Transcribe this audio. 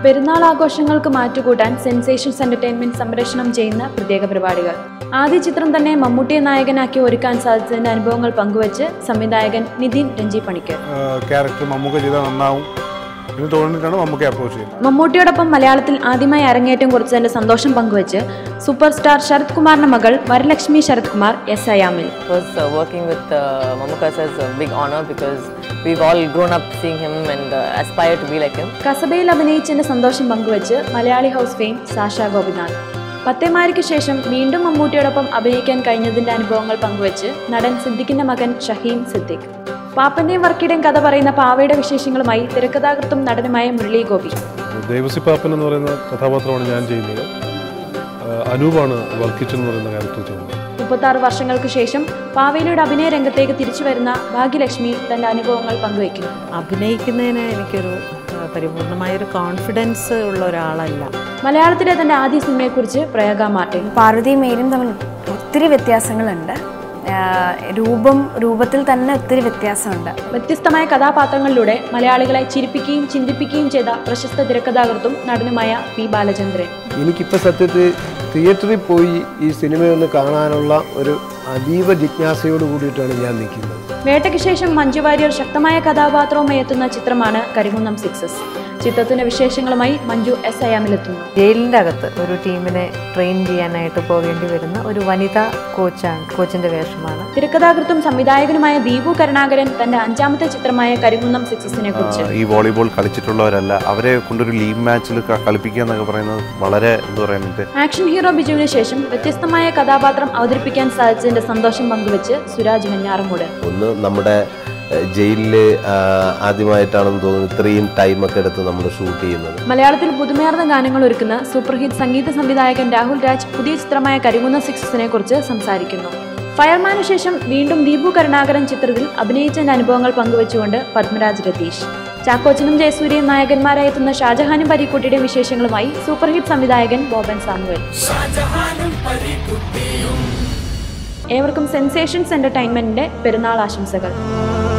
പെരുന്നാൾ ആഘോഷങ്ങൾക്ക് മാറ്റുകൂട്ടാൻ sensations entertainment സംപ്രേഷണം ചെയ്യുന്ന പ്രത്യേക പരിപാടികൾ ആദ്യ ചിത്രം തന്നെ മമ്മൂട്ടിയെ നായകനാക്കി ഒരുക്കാൻ സാധിച്ചതിന്റെ അനുഭവങ്ങൾ പങ്കുവച്ച് സംവിധായകൻ നിതിൻ രഞ്ജി പണിക്കർ ക്യാരക്ടർ മമ്മൂക്ക ചെയ്താൽ നന്നാവും എന്ന് തോന്നിയിട്ടാണ് മമ്മൂക്ക അപ്രോച്ച് ചെയ്യുന്നത് മമ്മൂട്ടിയോടൊപ്പം മലയാളത്തിൽ ആദ്യമായി അരങ്ങേറ്റം കുറിച്ചതിന്റെ സന്തോഷം പങ്കുവച്ച് സൂപ്പർ സ്റ്റാർ ശരത് കുമാറിന്റെ മകൾ വരലക്ഷ്മി ശരത് കുമാർ എസ് അയാമിൽ was uh, working with uh, Mamukas is a big honor because we've all grown up seeing him and uh, aspire to be like him. കസബയിൽ അഭിനയിച്ചതിന്റെ സന്തോഷം പങ്കുവച്ച് മലയാളി ഹൗസ് ഫെയിം സാഷ ഗോപിനാഥ് പത്തേമാരിക്ക് ശേഷം വീണ്ടും മമ്മൂട്ടിയോടൊപ്പം അഭിനയിക്കാൻ കഴിഞ്ഞതിന്റെ അനുഭവങ്ങൾ പങ്കുവച്ച് നടൻ സിദ്ദിഖിന്റെ മകൻ ഷഹീം സിദ്ദിഖ് പാപ്പന്റെയും വർക്കിയുടെയും കഥ പറയുന്ന പാവയുടെ വിശേഷങ്ങളുമായി തിരക്കഥാകൃത്തും നടനുമായ മുരളി ഗോപി ദേവസി പാപ്പൻ എന്ന് പറയുന്ന കഥാപാത്രമാണ് ഞാൻ ചെയ്യുന്നത് ആ, അനൂപാണ് വർക്കിച്ചൻ എന്ന് പറയുന്ന ക്യാരക്ടർ ചെയ്യുന്നത് മുപ്പത്തി ആറ് വർഷങ്ങൾക്ക് ശേഷം പാവയിലൂടെ അഭിനയ രംഗത്തേക്ക് തിരിച്ചു വരുന്ന ഭാഗ്യലക്ഷ്മി തന്റെ അനുഭവങ്ങൾ പങ്കുവയ്ക്കുന്നു അഭിനയിക്കുന്നതിന് എനിക്കൊരു ആ, പരിപൂർണമായൊരു കോൺഫിഡൻസ് ഉള്ള ഒരാളല്ല മലയാളത്തിലെ തന്റെ ആദ്യ സിനിമയെക്കുറിച്ച് പ്രയാഗ മാർട്ടിൻ പാർവതിയും മേരും തമ്മിൽ ഒത്തിരി വ്യത്യാസങ്ങളുണ്ട് ആഹ് രൂപം രൂപത്തിൽ തന്നെ ഒത്തിരി വ്യത്യാസമുണ്ട് വ്യത്യസ്തമായ കഥാപാത്രങ്ങളിലൂടെ മലയാളികളെ ചിരിപ്പിക്കുകയും ചിന്തിപ്പിക്കുകയും ചെയ്ത പ്രശസ്ത തിരക്കഥാകൃത്തും നടനുമായ പി ബാലചന്ദ്രൻ എനിക്കിപ്പോൾ സത്യത്തിൽ തിയേറ്ററിൽ പോയി ഈ സിനിമയൊന്ന് കാണാനുള്ള ഒരു അതീവ ജിജ്ഞാസയോട് കൂടിയിട്ടാണ് ഞാൻ നിൽക്കുന്നത് വേട്ടയ്ക്ക് ശേഷം മഞ്ജു വാര്യർ ശക്തമായ കഥാപാത്രവുമായി എത്തുന്ന ചിത്രമാണ് കരിമുന്നം സിക്സസ് ചിത്രത്തിന്റെ വിശേഷങ്ങളുമായി മഞ്ജു എസ് അയാമിലെത്തുന്നു ജയിലിൻ്റെ അകത്ത് ഒരു ടീമിനെ ട്രെയിൻ ചെയ്യാനായിട്ട് പോകേണ്ടി വരുന്ന ഒരു വനിതാ കോച്ചാണ് കോച്ചിൻ്റെ വേഷമാണ് തിരക്കഥാകൃത്തും സംവിധായകനുമായ ദീപു കരുണാകരൻ തന്റെ അഞ്ചാമത്തെ ചിത്രമായ കരിമുന്നം സിക്സസിനെ കുറിച്ച് ഈ വോളിബോൾ കളിച്ചിട്ടുള്ളവരല്ല അവരെ കൊണ്ടൊരു ലീഗ് മാച്ചിൽ കളിപ്പിക്കുക എന്നൊക്കെ പറയുന്നത് വളരെ എന്താ പറയുന്നത് ആക്ഷൻ ഹീറോ ബിജുവിന് ശേഷം വ്യത്യസ്തമായ കഥാപാത്രം അവതരിപ്പിക്കാൻ സാധിച്ചതിന്റെ സന്തോഷം പങ്കുവച്ച് സുരാജ് വെഞ്ഞാറമൂട് ഒന്ന് നമ്മുടെ ജയിലിൽ ആദ്യമായിട്ടാണെന്ന് തോന്നുന്നു ഇത്രയും ടൈമൊക്കെ എടുത്ത് നമ്മൾ ഷൂട്ട് ചെയ്യുന്നത് മലയാളത്തിൽ പുതുമയാർന്ന ഗാനങ്ങൾ ഒരുക്കുന്ന സൂപ്പർ ഹിറ്റ് സംഗീത സംവിധായകൻ രാഹുൽ രാജ് പുതിയ ചിത്രമായ കരിമുന്ന സിക്സസിനെ കുറിച്ച് സംസാരിക്കുന്നു ഫയർമാനു ശേഷം വീണ്ടും ദീപു കരുണാകരൻ ചിത്രത്തിൽ അഭിനയിച്ചതിന്റെ അനുഭവങ്ങൾ പങ്കുവച്ചുകൊണ്ട് പത്മരാജ് രതീഷ് ചാക്കോച്ചനും ജയസൂര്യയും നായകന്മാരായി എത്തുന്ന ഷാജഹാനും പരീക്കുട്ടിയുടെയും വിശേഷങ്ങളുമായി സൂപ്പർ ഹിറ്റ് സംവിധായകൻ ബോബൻ സാമുവൽ ഏവർക്കും സെൻസേഷൻസ് എന്റർടൈൻമെന്റിന്റെ പെരുന്നാൾ ആശംസകൾ